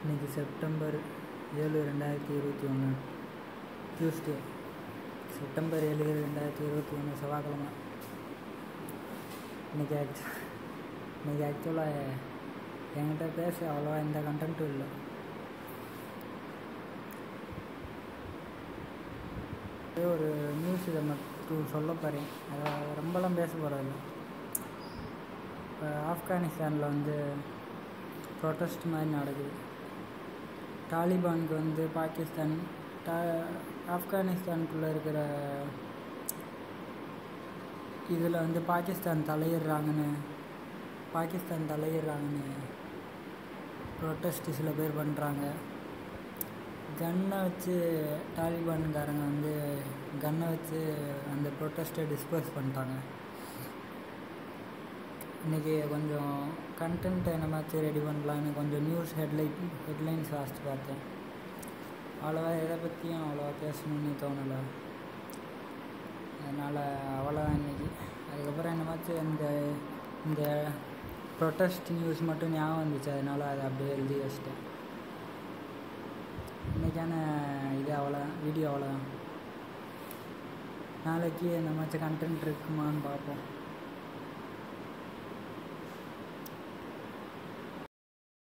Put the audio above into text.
இன்றைக்கி செப்டம்பர் ஏழு ரெண்டாயிரத்தி இருபத்தி ஒன்று டியூஸ்டே செப்டம்பர் ஏழு ரெண்டாயிரத்தி இருபத்தி ஒன்று செவ்வாய்க்கிழமை இன்றைக்கி ஆக்சு இன்றைக்கி ஆக்சுவலாக என்கிட்ட பேச அவ்வளோவா எந்த கண்டென்ட்டும் இல்லை ஒரே ஒரு நியூஸ் இதை மட்டும் சொல்ல போகிறேன் அதை ரொம்பலாம் பேச போகிறதில்ல இப்போ ஆப்கானிஸ்தானில் வந்து ப்ரொட்டஸ்ட் மாதிரி நடக்குது தாலிபானுக்கு வந்து பாகிஸ்தான் டா ஆப்கானிஸ்தானுக்குள்ளே இருக்கிற இதில் வந்து பாகிஸ்தான் தலையிடுறாங்கன்னு பாகிஸ்தான் தலையிடுறாங்கன்னு ப்ரொட்டஸ்ட் சில பேர் பண்ணுறாங்க கன்னை வச்சு தாலிபான்காரங்க வந்து கன்னை வச்சு அந்த ப்ரொட்டஸ்ட்டை டிஸ்பர்ஸ் பண்ணிட்டாங்க இன்றைக்கி கொஞ்சம் கண்டென்ட் என்னமாச்சும் ரெடி பண்ணலான்னு கொஞ்சம் நியூஸ் ஹெட்லைட் ஹெட்லைன்ஸ் வாசித்து பார்த்தேன் அவ்வளோவா எதை பற்றியும் அவ்வளோவா பேசணும்னு தோணலை அதனால் அவ்வளோதான் இன்றைக்கி அதுக்கப்புறம் என்னமாச்சும் இந்த இந்த ப்ரொட்டஸ்ட் நியூஸ் மட்டும் ஞாபகம் வந்துச்சு அதனால் அதை அப்படியே எழுதி வச்சிட்டேன் இன்றைக்கான இது அவ்வளோதான் வீடியோ அவ்வளோதான் நாளைக்கு என்னமாச்சும் கண்டென்ட் இருக்குமான்னு பார்ப்போம்